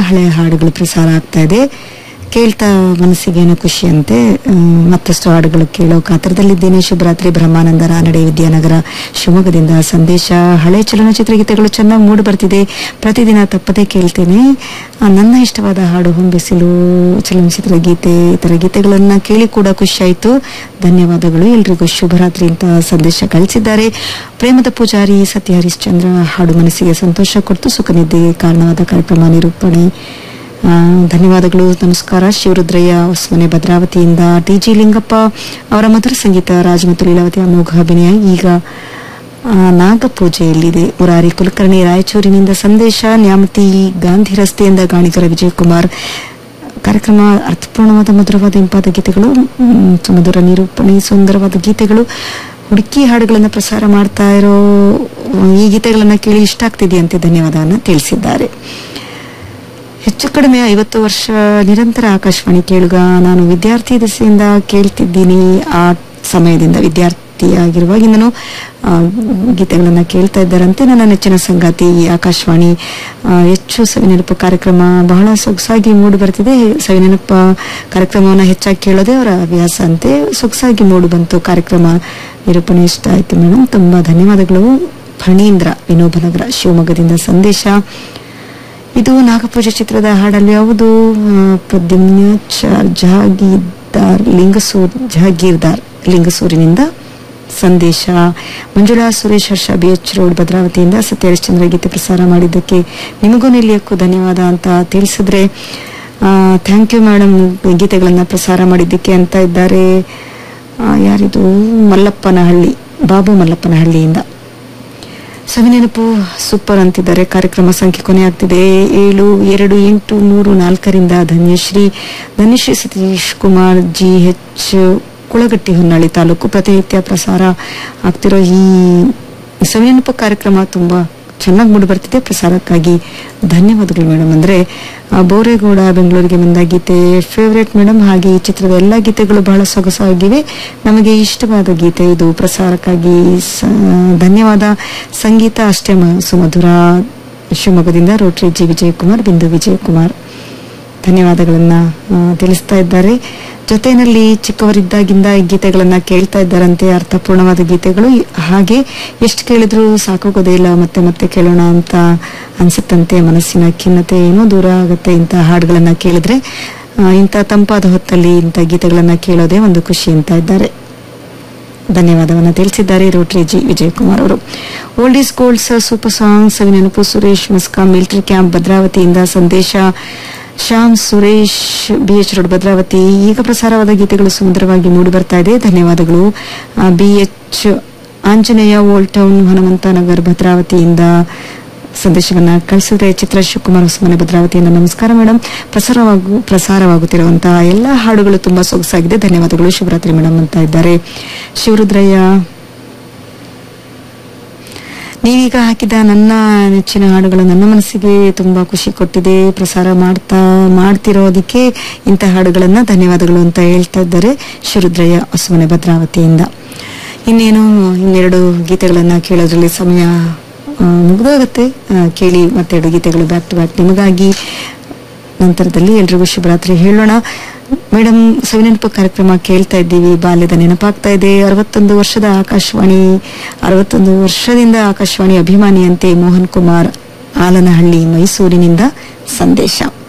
ಹಳೆಯ ಹಾಡುಗಳು ಪ್ರಸಾರ ಆಗ್ತಾ ಇದೆ ಕೇಳ್ತಾ ಮನಸ್ಸಿಗೇನೋ ಖುಷಿಯಂತೆ ಹ್ಮ್, ಮತ್ತಷ್ಟು ಹಾಡುಗಳು ಕೇಳೋ ಕಾತರದಲ್ಲಿದ್ದೇನೆ ಶುಭರಾತ್ರಿ ಬ್ರಹ್ಮಾನಂದ ರಾನಡೆ ವಿದ್ಯಾನಗರ ಶಿವಮೊಗ್ಗದಿಂದ ಸಂದೇಶ ಹಳೆ ಚಲನಚಿತ್ರ ಗೀತೆಗಳು ಚೆನ್ನಾಗಿ ಮೂಡಿ ಬರ್ತಿದೆ ಪ್ರತಿದಿನ ತಪ್ಪದೇ ಕೇಳ್ತೇನೆ ಆ, ನನ್ನ ಇಷ್ಟವಾದ ಹಾಡು ಹೊಂಬಿಸಿಲು ಚಲನಚಿತ್ರ ಗೀತೆ ಇತರ ಗೀತೆಗಳನ್ನ ಕೇಳಿ ಕೂಡ ಖುಷಿ ಆಯ್ತು ಧನ್ಯವಾದಗಳು ಎಲ್ರಿಗೂ ಶುಭರಾತ್ರಿ ಅಂತ ಸಂದೇಶ ಕಳಿಸಿದ್ದಾರೆ ಪ್ರೇಮದ ಪೂಜಾರಿ ಸತ್ಯ ಹರಿಶ್ಚಂದ್ರ ಹಾಡು ಮನಸ್ಸಿಗೆ ಸಂತೋಷ ಕೊಟ್ಟು ಸುಖ ನಿದ್ದೆಗೆ ಕಾರಣವಾದ ಕಾರ್ಯಕ್ರಮ ನಿರೂಪಣೆ ಆ, ಧನ್ಯವಾದಗಳು ನಮಸ್ಕಾರ ಶಿವರುದ್ರಯ್ಯ ಹೊಸಮನೆ ಭದ್ರಾವತಿಯಿಂದ ಟಿ ಜಿ ಲಿಂಗಪ್ಪ ಅವರ ಮಧುರ ಸಂಗೀತ ರಾಜ್ ಮತ್ತು ಲೀಲಾವತಿ ಅಮೋಘ ಅಭಿನಯ ಈಗ ಆ, ನಾಗಪೂಜೆಯಲ್ಲಿದೆ ಮುರಾರಿ ಕುಲಕರ್ಣಿ ರಾಯಚೂರಿನಿಂದ ಸಂದೇಶ ನ್ಯಾಮತಿ ಗಾಂಧಿ ರಸ್ತೆಯಿಂದ ಗಾಣಿಗರ ವಿಜಯಕುಮಾರ್ ಕಾರ್ಯಕ್ರಮ ಅರ್ಥಪೂರ್ಣವಾದ ಮಧುರವಾದ ಇಂಪಾದ ಗೀತೆಗಳು ಮ್, ಸುಮಧುರ ನಿರೂಪಣೆ ಸುಂದರವಾದ ಗೀತೆಗಳು ಹುಡುಕಿ ಹಾಡುಗಳನ್ನು ಪ್ರಸಾರ ಮಾಡ್ತಾ ಇರೋ ಈ ಗೀತೆಗಳನ್ನ ಕೇಳಿ ಇಷ್ಟ ಆಗ್ತಿದೆಯಂತೆ ಧನ್ಯವಾದವನ್ನ ತಿಳಿಸಿದ್ದಾರೆ ಹೆಚ್ಚು ಕಡಿಮೆ ಐವತ್ತು ವರ್ಷ ನಿರಂತರ ಆಕಾಶವಾಣಿ ಕೇಳುಗ ನಾನು ವಿದ್ಯಾರ್ಥಿ ದೆಸೆಯಿಂದ ಕೇಳ್ತಿದ್ದೀನಿ ಆ ಸಮಯದಿಂದ ವಿದ್ಯಾರ್ಥಿಯಾಗಿರುವಾಗಿಂದನೂ ಆ, ಗೀತೆಗಳನ್ನ ಕೇಳ್ತಾ ಇದ್ದಾರಂತೆ ನನ್ನ ನೆಚ್ಚಿನ ಸಂಗಾತಿ ಈ ಆಕಾಶವಾಣಿ ಆ, ಹೆಚ್ಚು ಸವಿನೆನಪು ಕಾರ್ಯಕ್ರಮ ಬಹಳ ಸೊಗಸಾಗಿ ಮೂಡಿ ಬರ್ತಿದೆ ಸವಿನೆನಪ ಕಾರ್ಯಕ್ರಮವನ್ನು ಹೆಚ್ಚಾಗಿ ಕೇಳೋದೇ ಅವರ ಹವ್ಯಾಸ ಅಂತೆ ಸೊಗಸಾಗಿ ಮೂಡಿ ಬಂತು ಕಾರ್ಯಕ್ರಮ ನಿರೂಪಣೆ ಇಷ್ಟ ಆಯ್ತು ಮೇಡಮ್ ತುಂಬಾ ಧನ್ಯವಾದಗಳು ಫಣೀಂದ್ರ ವಿನೋಬನಗರ ಶಿವಮೊಗ್ಗದಿಂದ ಸಂದೇಶ ಇದು ನಾಗಪೂಜೆ ಚಿತ್ರದ ಹಾಡಲ್ಲಿ ಯಾವುದು ಆ, ಪ್ರದ್ಯುಮ್ನ ಚ- ಜಹಾಗೀರ್ದಾರ್ ಲಿಂಗಸೂರ್ ಜಹಾಗೀರ್ದಾರ್ ಲಿಂಗಸೂರಿನಿಂದ ಸಂದೇಶ Manjula Suresh Harsha B H road ಭದ್ರಾವತಿಯಿಂದ ಸತ್ಯ ಹರಿಶ್ಚಂದ್ರ ಗೀತೆ ಪ್ರಸಾರ ಮಾಡಿದ್ದಕ್ಕೆ ನಿಮಗೂ ನಿಲಿಯಕ್ಕೂ ಧನ್ಯವಾದ ಅಂತ ತಿಳಿಸಿದ್ರೆ ಥ್ಯಾಂಕ್ ಯು ಮೇಡಮ್ ಗೀತೆಗಳನ್ನ ಪ್ರಸಾರ ಮಾಡಿದ್ದಕ್ಕೆ ಅಂತ ಇದ್ದಾರೆ ಆ, ಯಾರಿದು ಮಲ್ಲಪ್ಪನಹಳ್ಳಿ ಬಾಬು ಮಲ್ಲಪ್ಪನಹಳ್ಳಿಯಿಂದ ಸವಿನೆನಪು ಸೂಪರ್ ಅಂತಿದ್ದಾರೆ ಕಾರ್ಯಕ್ರಮ ಸಂಖ್ಯೆ ಕೊನೆ ಆಗ್ತಿದೆ ಏಳು ಎರಡು ಎಂಟು ಮೂರು ನಾಲ್ಕರಿಂದ ಧನ್ಯಶ್ರೀ ಧನ್ಯಶ್ರೀ ಸತೀಶ್ ಕುಮಾರ್ ಜಿ ಎಚ್ ಕುಳಗಟ್ಟಿ ಹೊನ್ನಾಳಿ ತಾಲೂಕು ಪ್ರತಿನಿತ್ಯ ಪ್ರಸಾರ ಆಗ್ತಿರೋ ಈ ಸವಿನೆನಪು ಕಾರ್ಯಕ್ರಮ ತುಂಬಾ ಚೆನ್ನಾಗಿ ಮೂಡಿ ಬರ್ತಿದೆ ಪ್ರಸಾರಕ್ಕಾಗಿ ಧನ್ಯವಾದಗಳು ಮೇಡಮ್ ಅಂದ್ರೆ ಆ, ಬೋರೇಗೌಡ ಬೆಂಗಳೂರಿಗೆ ಬಂದ ಗೀತೆ ಫೇವ್ರೇಟ್ ಮೇಡಮ್ ಹಾಗೆ ಈ ಚಿತ್ರದ ಎಲ್ಲ ಗೀತೆಗಳು ಬಹಳ ಸೊಗಸಾಗಿವೆ ನಮಗೆ ಇಷ್ಟವಾದ ಗೀತೆ ಇದು ಪ್ರಸಾರಕ್ಕಾಗಿ ಸ- ಧನ್ಯವಾದ ಸಂಗೀತ ಅಷ್ಟೇ ಮ- ಸುಮಧುರ ಶಿವಮೊಗ್ಗದಿಂದ ರೋಟ್ರಿ ಜಿ ವಿಜಯಕುಮಾರ್ ಬಿಂದು ವಿಜಯಕುಮಾರ್ ಧನ್ಯವಾದಗಳನ್ನ ಆ, ತಿಳಿಸ್ತಾ ಇದ್ದಾರೆ ಜೊತೆಯಲ್ಲಿ ಚಿಕ್ಕವರಿದ್ದಾಗಿಂದ ಈ ಗೀತೆಗಳನ್ನ ಕೇಳ್ತಾ ಇದ್ದಾರಂತೆ ಅರ್ಥಪೂರ್ಣವಾದ ಗೀತೆಗಳು ಹಾಗೆ ಎಷ್ಟು ಕೇಳಿದ್ರು ಸಾಕಾಗೋದೇ ಇಲ್ಲ ಮತ್ತೆ ಮತ್ತೆ ಕೇಳೋಣ ಅಂತ ಅನ್ಸುತ್ತಂತೆ ಮನಸ್ಸಿನ ಖಿನ್ನತೆ ಏನೋ ದೂರ ಆಗುತ್ತೆ ಇಂಥ ಹಾಡುಗಳನ್ನ ಕೇಳಿದ್ರೆ ಆ, ಇಂಥ ತಂಪಾದ ಹೊತ್ತಲ್ಲಿ ಇಂಥ ಗೀತೆಗಳನ್ನ ಕೇಳೋದೇ ಒಂದು ಖುಷಿ ಅಂತ ಇದ್ದಾರೆ ಧನ್ಯವಾದವನ್ನ ತಿಳಿಸಿದ್ದಾರೆ ರೋಟ್ರಿ ಜಿ ವಿಜಯಕುಮಾರ್ ಅವರು old is golds super song ಸವಿನೆನಪು ಸುರೇಶ್ ಮಸ್ಕಾ ಮಿಲಿಟರಿ ಕ್ಯಾಂಪ್ ಭದ್ರಾವತಿಯಿಂದ ಸಂದೇಶ Shyam Suresh B H road Bhadravathi ಈಗ ಪ್ರಸಾರವಾದ ಗೀತೆಗಳು ಸುಂದರವಾಗಿ ಮೂಡಿ ಬರ್ತಾ ಇದೆ ಧನ್ಯವಾದಗಳು B H Anjaneya old town Hanumanthanagar ಭದ್ರಾವತಿಯಿಂದ ಸಂದೇಶವನ್ನ ಕಳಿಸಿದ್ರೆ ಚಿತ್ರ ಶಿವಕುಮಾರ್ ಹೊಸಮನೆ ಭದ್ರಾವತಿಯಿಂದ ನಮಸ್ಕಾರ ಮೇಡಮ್ ಪ್ರಸಾರವಾಗು ಪ್ರಸಾರವಾಗುತ್ತಿರುವಂತಹ ಎಲ್ಲಾ ಹಾಡುಗಳು ತುಂಬಾ ಸೊಗಸಾಗಿದೆ ಧನ್ಯವಾದಗಳು ಶಿವರಾತ್ರಿ ಮೇಡಮ್ ಅಂತ ಇದ್ದಾರೆ ಶಿವರುದ್ರಯ್ಯ ನೀವೀಗ ಹಾಕಿದ ನನ್ನ ನೆಚ್ಚಿನ ಹಾಡುಗಳು ನನ್ನ ಮನಸ್ಸಿಗೆ ತುಂಬಾ ಖುಷಿ ಕೊಟ್ಟಿದೆ ಪ್ರಸಾರ ಮಾಡ್ತಾ ಮಾಡ್ತಿರೋದಕ್ಕೆ ಇಂಥ ಹಾಡುಗಳನ್ನ ಧನ್ಯವಾದಗಳು ಅಂತ ಹೇಳ್ತಾ ಇದ್ದಾರೆ ಶಿವರುದ್ರಯ್ಯ ಹೊಸಮನೆ ಭದ್ರಾವತಿಯಿಂದ ಇನ್ನೇನು ಇನ್ನೆರಡು ಗೀತೆಗಳನ್ನ ಕೇಳೋದ್ರಲ್ಲಿ ಸಮಯ ಆ, ಮುಗ್ದೋಗತ್ತೆ ಆ, ಕೇಳಿ ಮತ್ತೆರಡು ಗೀತೆಗಳು ಬ್ಯಾಕ್ ಟು ಬ್ಯಾಕ್ ನಿಮಗಾಗಿ ನಂತರದಲ್ಲಿ ಎಲ್ರಿಗೂ ಶುಭರಾತ್ರಿ ಹೇಳೋಣ ಮೇಡಮ್ ಸವಿನೆನಪು ಕಾರ್ಯಕ್ರಮ ಕೇಳ್ತಾ ಇದ್ದೀವಿ ಬಾಲ್ಯದ ನೆನಪಾಗ್ತಾ ಇದೆ ಅರವತ್ತೊಂದು ವರ್ಷದ ಆಕಾಶವಾಣಿ ಅರವತ್ತೊಂದು ವರ್ಷದಿಂದ ಆಕಾಶವಾಣಿ ಅಭಿಮಾನಿಯಂತೆ ಮೋಹನ್ ಕುಮಾರ್ ಆಲನಹಳ್ಳಿ ಮೈಸೂರಿನಿಂದ ಸಂದೇಶ